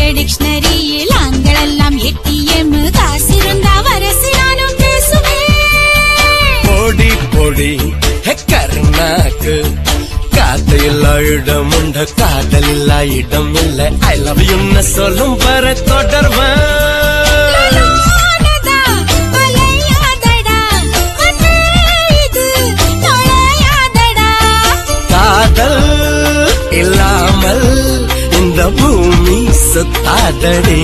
டிக்ஷனரியில் ஆண்கள் எல்லாம் ஏடிஎம் காசிருந்தா வரசி நானும் பேசுவேன் பொடி பொடி கருணாக்கு காத்து இல்லா இடம் உண்டு காதல் இல்லா இடம் இல்லை ஐ லவ் யூன்னு சொல்லும் வர தொடர்வேன் லோலோனதா, வளையாதடா, மண்ணே இது நுழையாதடா. காதல் இல்லாமல் இந்த பூமி சுத்தாதடி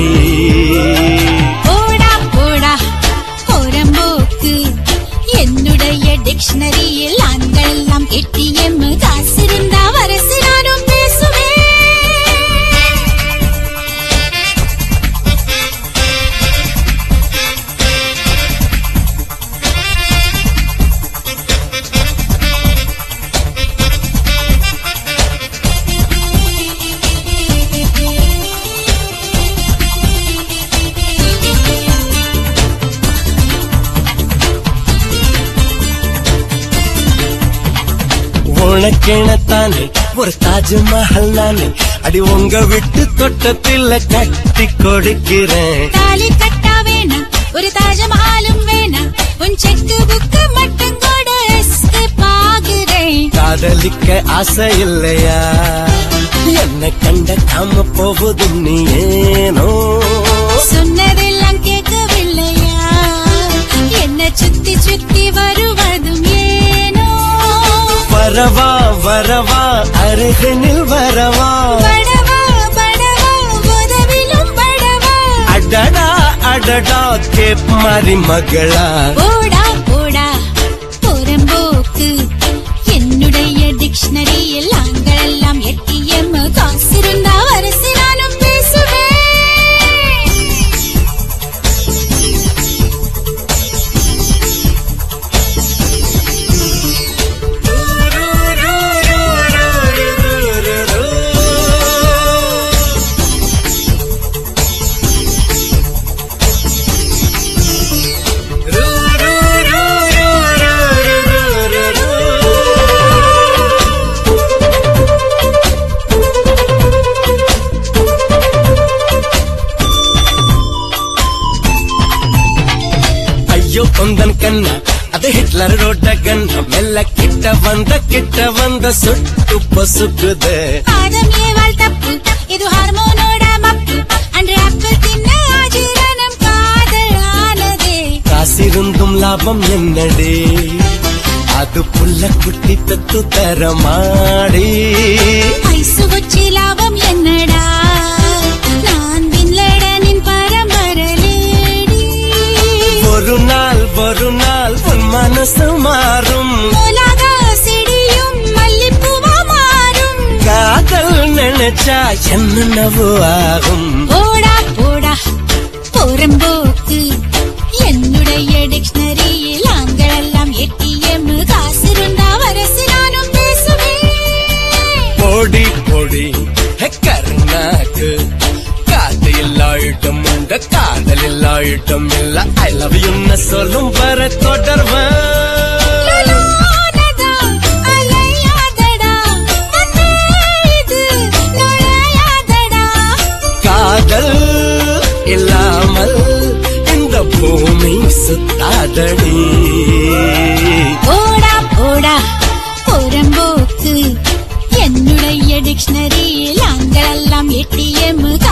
போடா போடா போரம்போக்கு என்னுடைய டிக்ஷனரியில் ஆண்கள் எல்லாம் ஏடிஎம் காசிருந்தா வரசி நானும் பேசுவேன் உனக்கெனத்தானே ஒரு தாஜ்மஹல் நானே அடி உங்க விட்டு தொட்டத்தில் கட்டி கொடுக்கிறேன் தாலி கட்டா வேணாம் ஒரு தாஜமஹாலும் வேணாம் உன் செக்கு புக்கு மட்டும் கூட எஸ்கேப் ஆகுறேன் காதலிக்க ஆசை இல்லையா என்ன கண்ட காம போகுது நீ ஏனோ சொன்னதெல்லாம் கேட்கவில்லையா என்ன சுத்தி சுத்தி வருவதும் ஏனோ வரவா வரவா அருகனில் வரவா படவா படவா உதவிலும் படவா அடடா அடடா கேப் மாறி மகளா போடா போடா புறம்போக்கு என்னுடைய டிக்ஷனரியில் ஆண்கள் எல்லாம் எட்டிஎம் காசிருந்தா வரசி நானும் பேசுவேன் ஐயோ கொந்தன் கண்ணா அது ஹிட்லரோட கண்ணா மெல்ல கிட்ட வந்த கிட்ட வந்த சுட்டு பொசுக்குது பாதம் ஏவாள் தப்பு இது ஹார்மோனோட மப்பு அன்று ஆப்பிள் தின்ன ஆஜீரணம் காதல் ஆனதே காசிருந்தும் லாபம் என்னடி அது புல்ல குட்டி தத்து தரமாடி ஐசு வச்சி லாபம் என்னடா நான் பின்லேடனின் பரம்பரலேடி ஒரு நாள் ஒரு நாள் உன் மனசு மாறும் உலகா செடியும் மல்லிப்பூவா மாறும் காதல் நினைச்சா என்னவோ ஆகும் போடா போடா புறம்போக்கு என்னுடைய டிக்ஷனரியில் ஆண்கள் எல்லாம் ஏடிஎம் காசிருந்தா வரசி நானும் பேசுவேன் பொடி பொடி கருணாக்கு காத்து இல்லா இடம் உண்டு காதல் இல்லா இடம் இல்ல ஐ லவ் யூன்னு சொல்லும் வர தொடர்வேன் லோலோனதா, அலையாதடா, மண்ணே இது நுழையாதடா. காதல் இல்லாமல் இந்த பூமி சுத்தாதடி போடா போடா புறம்போக்கு என்னுடைய டிக்ஷனரியில் ஆண்கள் எல்லாம் ஏடிஎம்